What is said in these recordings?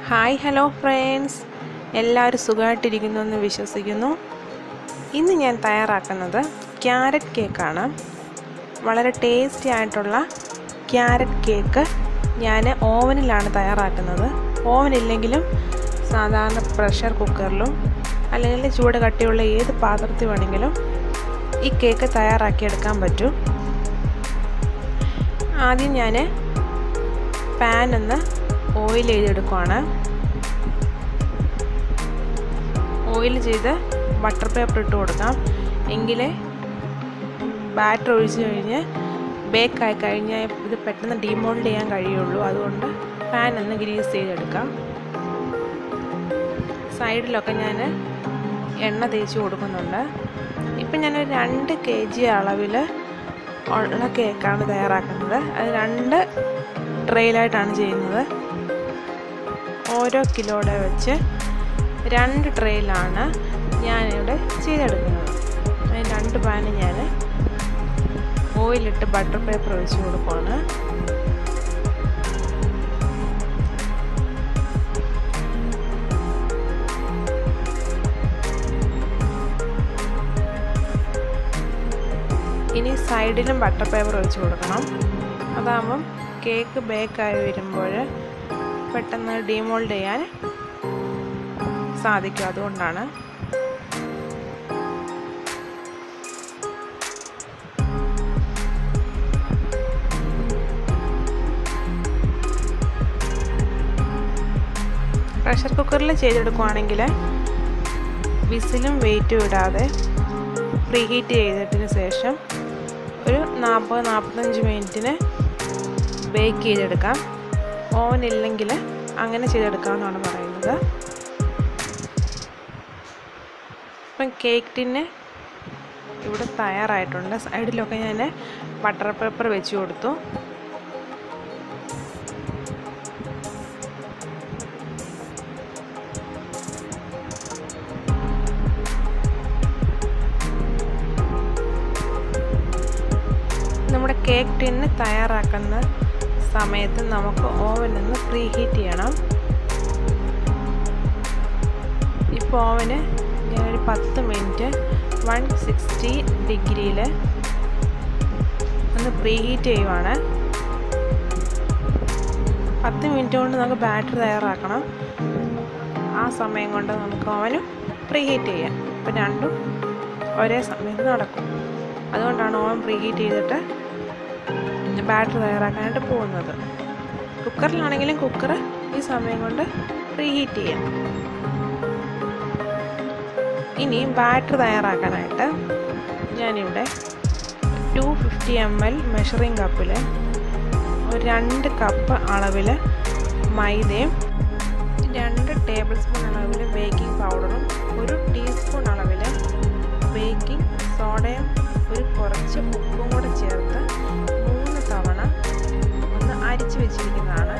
hi hello friends എല്ലാവരും സുഖമായിട്ടിരിക്കുന്നു എന്ന് വിശ്വസിക്കുന്നു ഇന്ന് ഞാൻ തയ്യാറാക്കുന്നത് ക്യാരറ്റ് കേക്കാണ് വളരെ ടേസ്റ്റി ആയിട്ടുള്ള ക്യാരറ്റ് കേക്ക് ഞാൻ ഓവനിലാണ് തയ്യാറാക്കുന്നത് ഓവനില്ലെങ്കിലും സാധാരണ പ്രഷർ കുക്കറിലും അല്ലെങ്കിൽ ചൂട് കട്ടിയുള്ള ഏത് പാത്രത്തിൽ വേണമെങ്കിലും ഈ കേക്ക് തയ്യാറാക്കിയെടുക്കാൻ പറ്റും ആദ്യം ഞാൻ പാൻ ഒന്ന് ഓയിൽ ചെയ്തെടുക്കുവാണ് ഓയിൽ ചെയ്ത് ബട്ടർ പേപ്പർ ഇട്ട് കൊടുക്കാം എങ്കിലേ ബാറ്റർ ഒഴിച്ച് കഴിഞ്ഞ് ബേക്കായി കഴിഞ്ഞാൽ ഇത് പെട്ടെന്ന് ഡീമോൾഡ് ചെയ്യാൻ കഴിയുള്ളൂ അതുകൊണ്ട് പാൻ ഒന്ന് ഗ്രീസ് ചെയ്തെടുക്കാം സൈഡിലൊക്കെ ഞാൻ എണ്ണ തേച്ച് കൊടുക്കുന്നുണ്ട് ഇപ്പം ഞാനൊരു രണ്ട് കെ ജി അളവിൽ ഉള്ള കേക്കാണ് തയ്യാറാക്കുന്നത് അത് രണ്ട് ട്രെയിലായിട്ടാണ് ചെയ്യുന്നത് ഓരോ കിലോയുടെ വെച്ച് രണ്ട് ട്രെയിലാണ് ഞാനിവിടെ ചെയ്തെടുക്കുന്നത് അതിന് രണ്ട് പാന് ഞാൻ ഓയിലിട്ട് ബട്ടർ പേപ്പർ ഒഴിച്ച് കൊടുക്കുകയാണ് ഇനി സൈഡിലും ബട്ടർ പേപ്പർ ഒഴിച്ച് കൊടുക്കണം അതാകുമ്പം കേക്ക് ബേക്കായി വരുമ്പോൾ പെട്ടെന്ന് ഡീമോൾഡ് ചെയ്യാൻ സാധിക്കും അതുകൊണ്ടാണ് പ്രഷർ കുക്കറിൽ ചെയ്തെടുക്കുവാണെങ്കിൽ വിസിലും വെയിറ്റും ഇടാതെ പ്രീ ഹീറ്റ് ചെയ്തതിന് ശേഷം ഒരു നാൽപ്പത് നാൽപ്പത്തഞ്ച് മിനിറ്റിന് ബേക്ക് ചെയ്തെടുക്കാം ഓവൻ ഇല്ലെങ്കിൽ അങ്ങനെ ചെയ്തെടുക്കാമെന്നാണ് പറയുന്നത് ഇപ്പം കേക്ക് ടിന്ന് ഇവിടെ തയ്യാറായിട്ടുണ്ട് സൈഡിലൊക്കെ ഞാൻ ബട്ടർ പേപ്പർ വെച്ച് കൊടുത്തു നമ്മുടെ കേക്ക് ടിന്ന് തയ്യാറാക്കുന്ന സമയത്ത് നമുക്ക് ഓവൻ ഒന്ന് പ്രീ ഹീറ്റ് ചെയ്യണം ഇപ്പോൾ ഓവന് ഞാനൊരു പത്ത് മിനിറ്റ് വൺ സിക്സ്റ്റി ഡിഗ്രിയിൽ ഒന്ന് പ്രീ ഹീറ്റ് ചെയ്യുവാണ് പത്ത് മിനിറ്റ് കൊണ്ട് നമുക്ക് ബാറ്റർ തയ്യാറാക്കണം ആ സമയം കൊണ്ട് നമുക്ക് ഓവനും പ്രീ ഹീറ്റ് ചെയ്യാം ഇപ്പം രണ്ടും ഒരേ സമയത്ത് നടക്കും അതുകൊണ്ടാണ് ഓവൻ പ്രീ ഹീറ്റ് ചെയ്തിട്ട് ബാറ്റർ തയ്യാറാക്കാനായിട്ട് പോകുന്നത് കുക്കറിലാണെങ്കിലും കുക്കർ ഈ സമയം കൊണ്ട് പ്രീ ഹീറ്റ് ചെയ്യാം ഇനി ബാറ്റർ തയ്യാറാക്കാനായിട്ട് ഞാനിവിടെ two fifty M L measuring കപ്പിൽ ഒരു രണ്ട് കപ്പ് അളവിൽ മൈദയും രണ്ട് ടേബിൾ സ്പൂൺ അളവിൽ ബേക്കിംഗ് പൗഡറും ഒരു ടീസ്പൂൺ അളവിൽ ബേക്കിംഗ് സോഡയും ഒരു കുറച്ച് ഉപ്പും കൂടെ ചേർത്ത് മൂന്ന് തവണ ഒന്ന് അരിച്ചു വെച്ചിരിക്കുന്നതാണ്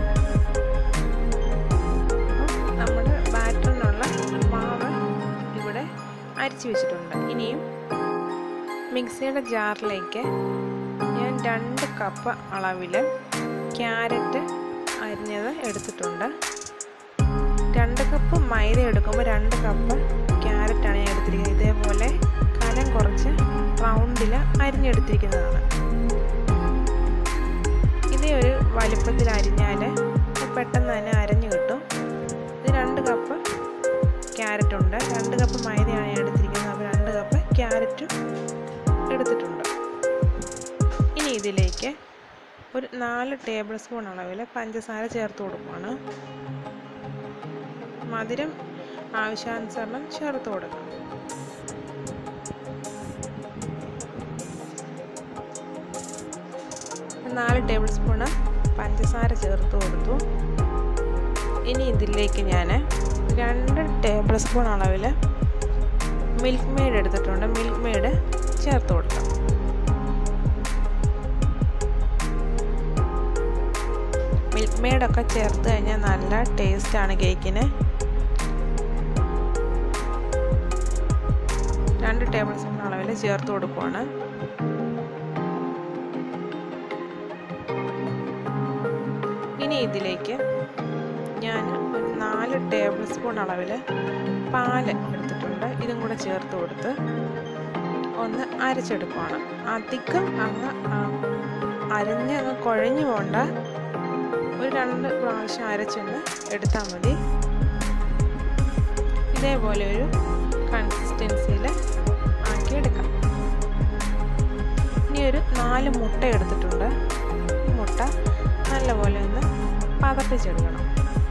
നമ്മുടെ ബാറ്ററിനുള്ള മാവ് ഇവിടെ അരിച്ചു വെച്ചിട്ടുണ്ട് ഇനിയും മിക്സിയുടെ ജാറിലേക്ക് ഞാൻ രണ്ട് കപ്പ് അളവിൽ ക്യാരറ്റ് അരിഞ്ഞത് എടുത്തിട്ടുണ്ട് രണ്ട് കപ്പ് മൈദ എടുക്കുമ്പോൾ രണ്ട് കപ്പ് ക്യാരറ്റാണ് ഞാൻ എടുത്തിരിക്കുന്നത് ഇതേപോലെ കനം കുറച്ച് റൗണ്ടിൽ അരിഞ്ഞെടുത്തിരിക്കുന്നതാണ് ഇതേ ഒരു വലിപ്പത്തിൽ അരിഞ്ഞാൽ പെട്ടെന്ന് തന്നെ അരഞ്ഞു കിട്ടും ഇത് രണ്ട് കപ്പ് ക്യാരറ്റ് ഉണ്ട് രണ്ട് കപ്പ് മൈദയാണ് ഞാൻ എടുത്തിരിക്കുന്നത് അപ്പോൾ രണ്ട് കപ്പ് ക്യാരറ്റും എടുത്തിട്ടുണ്ട് ഇനി ഇതിലേക്ക് ഒരു നാല് ടേബിൾ സ്പൂൺ അളവിൽ പഞ്ചസാര ചേർത്ത് കൊടുക്കുകയാണ് മധുരം ആവശ്യാനുസരണം ചേർത്ത് കൊടുക്കണം നാല് ടേബിൾ സ്പൂണ് പഞ്ചസാര ചേർത്ത് കൊടുത്തു ഇനി ഇതിലേക്ക് ഞാൻ രണ്ട് ടേബിൾ സ്പൂൺ അളവിൽ മിൽക്ക് മെയ്ഡ് എടുത്തിട്ടുണ്ട് മിൽക്ക് മെയ്ഡ് ചേർത്ത് കൊടുക്കാം മിൽക്ക് മെയ്ഡൊക്കെ ചേർത്ത് കഴിഞ്ഞാൽ നല്ല ടേസ്റ്റാണ് കേക്കിന് രണ്ട് ടേബിൾ സ്പൂൺ അളവിൽ ചേർത്ത് കൊടുക്കുവാണ് ഇനി ഇതിലേക്ക് ഞാൻ ഒരു നാല് ടേബിൾ സ്പൂൺ അളവിൽ പാല് എടുത്തിട്ടുണ്ട് ഇതും കൂടെ ചേർത്ത് കൊടുത്ത് ഒന്ന് അരച്ചെടുക്കുവാണ് അധികം അങ്ങ് അരിഞ്ഞ് അങ്ങ് കുഴഞ്ഞു പോണ്ട ഒരു രണ്ട് പ്രാവശ്യം അരച്ചൊന്ന് എടുത്താൽ മതി ഇതേപോലെ ഒരു കൺസിസ്റ്റൻസിയിൽ ആക്കി എടുക്കാം ഇനി ഒരു നാല് മുട്ട എടുത്തിട്ടുണ്ട് ഈ മുട്ട നല്ലപോലെ ഒന്ന് പതപ്പിച്ചെടുക്കണം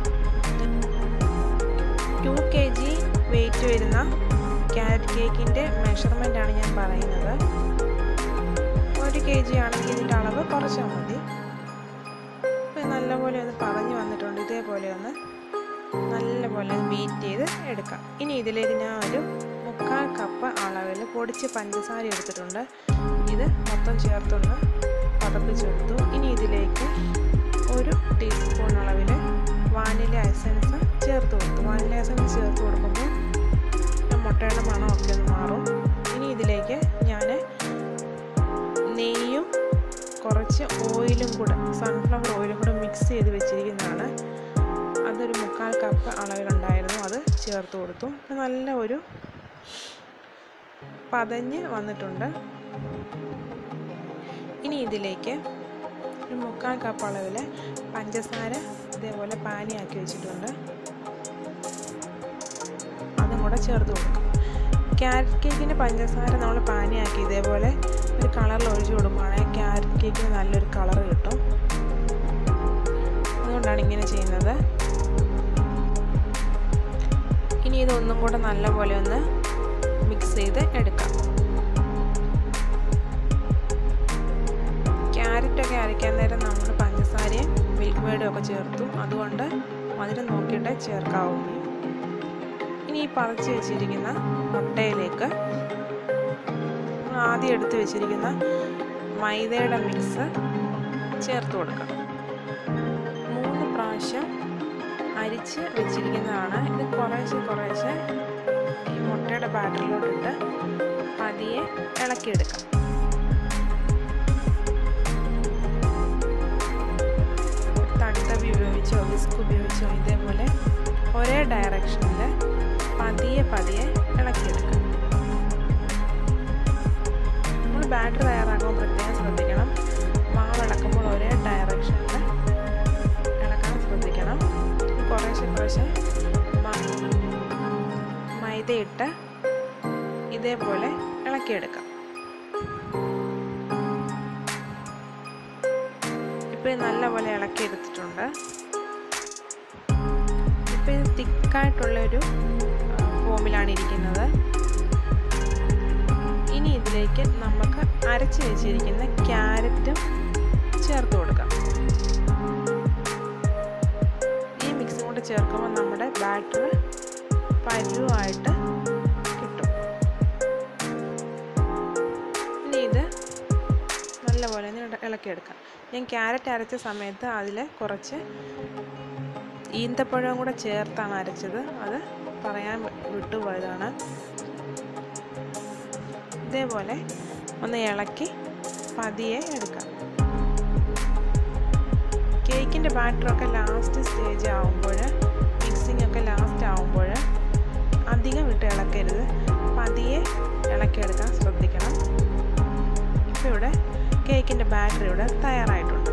ടു കെ ജി വെയിറ്റ് വരുന്ന ക്യാരറ്റ് കേക്കിൻ്റെ മെഷർമെൻ്റാണ് ഞാൻ പറയുന്നത് ഒരു കെ ജി ആണെങ്കിൽ ഇതിൻ്റെ അളവ് കുറച്ചാൽ മതി ഇപ്പം നല്ലപോലെ ഒന്ന് പറഞ്ഞു വന്നിട്ടുണ്ട് ഇതേപോലെ ഒന്ന് നല്ലപോലെ ബീറ്റ് ചെയ്ത് എടുക്കാം ഇനി ഇതിലേക്ക് ഞാൻ ഒരു മുക്കാൽ കപ്പ് അളവിൽ പൊടിച്ച് പഞ്ചസാര എടുത്തിട്ടുണ്ട് ഇത് മൊത്തം ചേർത്തൊന്ന് പതപ്പിച്ചെടുത്തു ഇനി ഇതിലേക്ക് ഒരു ടീസ്പൂൺ അളവിൽ വാനില എസൻസ് ചേർത്ത് കൊടുത്തു വാനില എസൻസ് ചേർത്ത് കൊടുക്കുമ്പോൾ മുട്ടയുടെ മണമൊക്കെ ഒന്ന് മാറും ഇനി ഇതിലേക്ക് ഞാൻ നെയ്യും കുറച്ച് ഓയിലും കൂടെ സൺഫ്ലവർ ഓയിലും കൂടെ മിക്സ് ചെയ്ത് വെച്ചിരിക്കുന്നതാണ് അതൊരു മുക്കാൽ കപ്പ് അളവിലുണ്ടായിരുന്നു അത് ചേർത്ത് കൊടുത്തു നല്ല ഒരു പതഞ്ഞ് വന്നിട്ടുണ്ട് ഇനി ഇതിലേക്ക് ഒരു മുക്കാൽ കപ്പ് അളവിൽ പഞ്ചസാര ഇതേപോലെ പാനിയാക്കി വെച്ചിട്ടുണ്ട് അതും കൂടെ ചേർത്ത് കൊടുക്കും ക്യാരറ്റ് കേക്കിന് പഞ്ചസാര നമ്മൾ പാനിയാക്കി ഇതേപോലെ ഒരു കളറിൽ ഒഴിച്ചു കൊടുക്കുകയാണെങ്കിൽ ക്യാരറ്റ് കേക്കിന് നല്ലൊരു കളർ കിട്ടും അതുകൊണ്ടാണ് ഇങ്ങനെ ചെയ്യുന്നത് ഇനി ഇതൊന്നും കൂടെ നല്ലപോലെ ഒന്ന് മിക്സ് ചെയ്ത് എടുക്കാം ക്യാരറ്റൊക്കെ അരയ്ക്കാൻ നേരം നമ്മൾ പഞ്ചസാരയും മിൽക്ക് മേഡും ഒക്കെ ചേർത്തു അതുകൊണ്ട് മധുരം നോക്കിയിട്ട് ചേർക്കാവുള്ളൂ ഇനി ഈ പറിച്ച് വെച്ചിരിക്കുന്ന മുട്ടയിലേക്ക് ആദ്യം എടുത്ത് വെച്ചിരിക്കുന്ന മൈദയുടെ മിക്സ് ചേർത്ത് കൊടുക്കാം മൂന്ന് പ്രാവശ്യം അരിച്ച് വെച്ചിരിക്കുന്നതാണ് ഇത് കുറേശ്ശെ കുറേശ്ശെ ഈ മുട്ടയുടെ ബാറ്ററിലോട്ടിട്ട് പതിയെ ഇളക്കിയെടുക്കാം തടിത്തവി ഉപയോഗിച്ചോ വിസ്ക് ഉപയോഗിച്ചോ ഇതേപോലെ ഒരേ ഡയറക്ഷനിൽ പതിയെ പതിയെ ഇളക്കിയെടുക്കാം നമ്മൾ ബാറ്ററി തയ്യാറാക്കുമ്പോൾ പ്രത്യേകം ശ്രദ്ധിക്കണം മാവ് ഇളക്കുമ്പോൾ ഒരേ ഡയറക്ഷനിൽ ഇളക്കാൻ ശ്രദ്ധിക്കണം കുറേശ്ശെ കുറേശ്ശെ മൈദയിട്ട് ഇതേപോലെ ഇളക്കിയെടുക്കാം ഇപ്പോൾ ഇത് നല്ലപോലെ ഇളക്കിയെടുത്തിട്ടുണ്ട് ഇപ്പോൾ ഇത് തിക്കായിട്ടുള്ളൊരു ഫോമിലാണ് ഇരിക്കുന്നത് ഇനി ഇതിലേക്ക് നമുക്ക് അരച്ച് വെച്ചിരിക്കുന്ന ക്യാരറ്റും ചേർത്ത് കൊടുക്കാം ഈ മിക്സും കൂടെ ചേർക്കുമ്പോൾ നമ്മുടെ ബാറ്റർ പരുവായിട്ട് കിട്ടും ഇനി ഇത് നല്ലപോലെ ഒന്ന് ഇളക്കിയെടുക്കാം ഞാൻ ക്യാരറ്റ് അരച്ച സമയത്ത് അതിൽ കുറച്ച് ഈന്തപ്പഴവും കൂടെ ചേർത്താണ് അരച്ചത് അത് പറയാൻ വിട്ടുപോയതാണ് ഇതേപോലെ ഒന്ന് ഇളക്കി പതിയെ എടുക്കാം കേക്കിൻ്റെ ബാറ്ററൊക്കെ ലാസ്റ്റ് സ്റ്റേജ് ആകുമ്പോൾ മിക്സിംഗ് ഒക്കെ ലാസ്റ്റ് ആകുമ്പോൾ അധികം ഇട്ട് ഇളക്കരുത് പതിയെ ഇളക്കിയെടുക്കാൻ ശ്രദ്ധിക്കണം ഇപ്പോൾ ഇവിടെ കേക്കിൻ്റെ ബാറ്ററി ഇവിടെ തയ്യാറായിട്ടുണ്ട്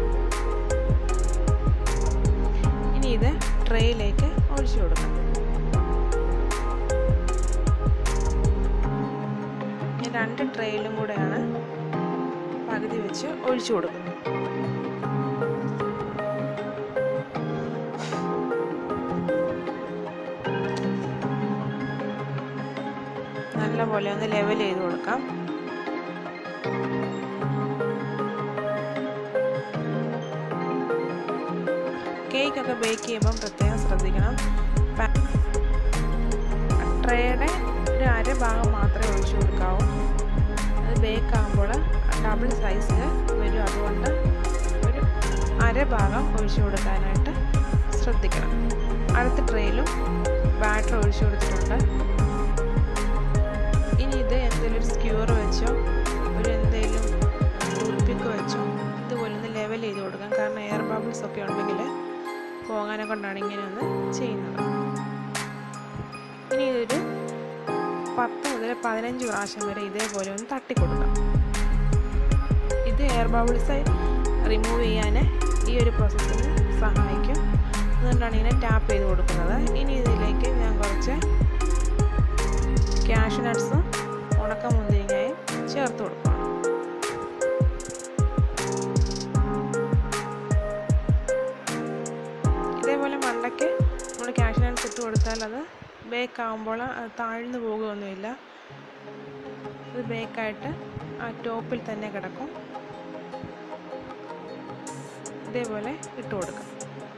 ഇനി ഇത് ട്രേയിലേക്ക് ഒഴിച്ചു കൊടുക്കാം രണ്ട് ട്രേയിലും കൂടെയാണ് പകുതി വെച്ച് ഒഴിച്ചു കൊടുക്കുന്നത് നല്ലപോലെ ഒന്ന് ലെവൽ ചെയ്ത് കൊടുക്കാം കേക്കൊക്കെ ബേക്ക് ചെയ്യുമ്പം പ്രത്യേകം ശ്രദ്ധിക്കണം ട്രേയുടെ ഒരു അര ഭാഗം മാത്രമേ ഒഴിച്ചു കൊടുക്കാവൂ അത് ബേക്ക് ആകുമ്പോൾ ഡബിൾ സൈസിൽ വരും അതുകൊണ്ട് ഒരു അര ഭാഗം ഒഴിച്ചു കൊടുക്കാനായിട്ട് ശ്രദ്ധിക്കണം അടുത്ത ട്രേയിലും ബാറ്റർ ഒഴിച്ചു കൊടുത്തിട്ടുണ്ട് ഇനി ഇത് എന്തെങ്കിലും ഒരു സ്ക്യൂർ വെച്ചോ ഒരു എന്തെങ്കിലും ടൂത്ത്പിക്ക് വെച്ചോ ഇതുപോലെ ഒന്ന് ലെവൽ ചെയ്ത് കൊടുക്കാം കാരണം എയർ ബബിൾസ് ഒക്കെ ഉണ്ടെങ്കിൽ പോകാനെ കൊണ്ടാണ് ഇങ്ങനെ ഒന്ന് ചെയ്യുന്നത് ഇനി ഇതൊരു പത്ത് മുതൽ പതിനഞ്ച് പ്രാവശ്യം വരെ ഇതേപോലെ ഒന്ന് തട്ടിക്കൊടുക്കാം ഇത് എയർ ബബിൾസ് റിമൂവ് ചെയ്യാൻ ഈ ഒരു പ്രോസസ്സിന് സഹായിക്കും അതുകൊണ്ടാണ് ഇങ്ങനെ ടാപ്പ് ചെയ്ത് കൊടുക്കുന്നത് ഇനി ഇതിലേക്ക് ഞാൻ കുറച്ച് ക്യാഷ് നട്ട്സും ഉണക്കമുന്തിരിങ്ങയും ചേർത്ത് കൊടുക്കണം ഇതേപോലെ മണ്ടയ്ക്ക് നമ്മൾ ക്യാഷ് നട്ട്സ് ഇട്ട് കൊടുത്താൽ അത് ബേക്ക് ആകുമ്പോൾ അത് താഴ്ന്നു പോകുകയൊന്നുമില്ല ഇത് ബേക്കായിട്ട് ആ ടോപ്പിൽ തന്നെ കിടക്കും ഇതേപോലെ ഇട്ട് കൊടുക്കാം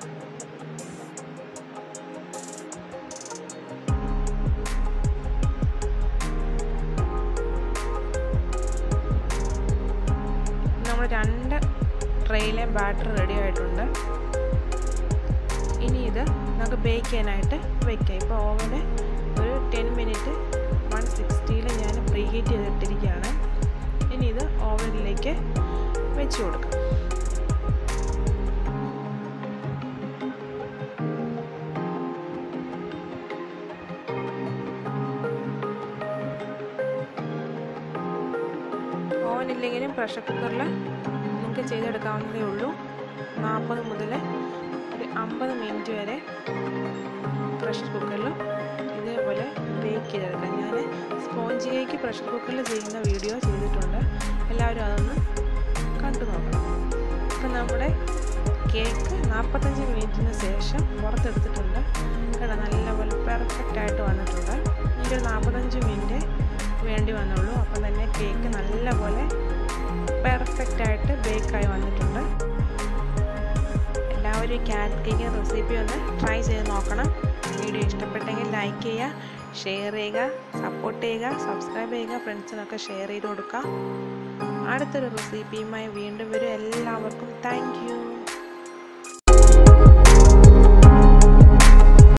നമ്മൾ രണ്ട് ട്രെയിലെ ബാറ്റർ റെഡി ആയിട്ടുണ്ട് ഇനി ഇത് നമുക്ക് ബേക്ക് ചെയ്യാനായിട്ട് വെക്കാം ഇപ്പോൾ ഓവന് ഒരു ടെൻ മിനിറ്റ് വൺ സിക്സ്റ്റിയിൽ ഞാൻ പ്രീ ഹീറ്റ് ചെയ്തിട്ടിരിക്കുകയാണ് ഇനി ഇത് ഓവനിലേക്ക് വെച്ച് കൊടുക്കാം ഓവൻ ഇല്ലെങ്കിലും പ്രഷർ കുക്കറിൽ നിങ്ങൾക്ക് ചെയ്തെടുക്കാവുന്നതേ ഉള്ളൂ നാൽപ്പത് മുതൽ ഒരു അമ്പത് മിനിറ്റ് വരെ പ്രഷർ കുക്കറിൽ ഇതേപോലെ ബേക്ക് ചെയ്തെടുക്കാം ഞാൻ സ്പോഞ്ച് കേക്ക് പ്രഷർ കുക്കറിൽ ചെയ്യുന്ന വീഡിയോ ചെയ്തിട്ടുണ്ട് എല്ലാവരും അതൊന്ന് കണ്ടു നോക്കണം ഇപ്പം നമ്മുടെ കേക്ക് നാൽപ്പത്തഞ്ച് മിനിറ്റിന് ശേഷം പുറത്തെടുത്തിട്ടുണ്ട് കേട്ടോ നല്ലപോലെ പെർഫെക്റ്റ് ആയിട്ട് വന്നിട്ടുണ്ട് എനിക്കൊരു നാൽപ്പത്തഞ്ച് മിനിറ്റ് വേണ്ടി വന്നുള്ളൂ അപ്പം തന്നെ കേക്ക് നല്ലപോലെ പെർഫെക്റ്റ് ആയിട്ട് ബേക്കായി വന്നിട്ടുണ്ട് എല്ലാവരും ക്യാരറ്റ് കേക്ക് റെസിപ്പി ഒന്ന് ട്രൈ ചെയ്ത് നോക്കണം വീഡിയോ ഇഷ്ടപ്പെട്ടെങ്കിൽ ലൈക്ക് ചെയ്യുക ഷെയർ ചെയ്യുക സപ്പോർട്ട് ചെയ്യുക സബ്സ്ക്രൈബ് ചെയ്യുക ഫ്രണ്ട്സിനൊക്കെ ഷെയർ ചെയ്ത് കൊടുക്കുക അടുത്തൊരു റെസിപ്പിയുമായി വീണ്ടും വരും എല്ലാവർക്കും താങ്ക്